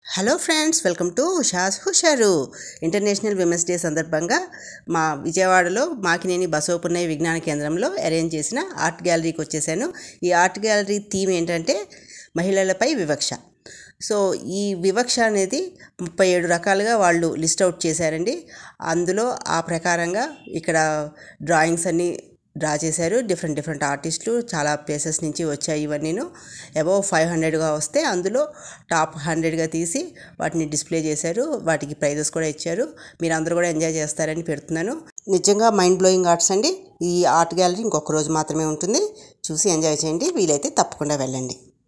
hello friends welcome to Usha's హుషారు international women's day సందర్భంగా మా విజయవాడలో మాకినేని బసవపున్నయ్య విజ్ఞాన కేంద్రంలో అరేంజ్ చేసిన ఆర్ట్ గ్యాలరీకి వచ్చేసాను ఈ ఆర్ట్ గ్యాలరీ థీమ్ ఏంటంటే మహిళలపై వివక్ష సో ఈ వివక్ష అనేది ముప్పై ఏడు రకాలుగా వాళ్ళు లిస్ట్ అవుట్ చేశారండి అందులో ఆ ప్రకారంగా ఇక్కడ డ్రాయింగ్స్ అన్నీ డ్రా చేశారు డిఫరెంట్ డిఫరెంట్ ఆర్టిస్టులు చాలా ప్లేసెస్ నుంచి వచ్చాయి ఇవన్నీను అబౌవ్ ఫైవ్ హండ్రెడ్గా వస్తే అందులో టాప్ హండ్రెడ్గా తీసి వాటిని డిస్ప్లే చేశారు వాటికి ప్రైజెస్ కూడా ఇచ్చారు మీరు అందరూ కూడా ఎంజాయ్ చేస్తారని పెడుతున్నాను నిజంగా మైండ్ బ్లోయింగ్ ఆర్ట్స్ అండి ఈ ఆర్ట్ గ్యాలరీ ఇంకొక రోజు మాత్రమే ఉంటుంది చూసి ఎంజాయ్ చేయండి వీలైతే తప్పకుండా వెళ్ళండి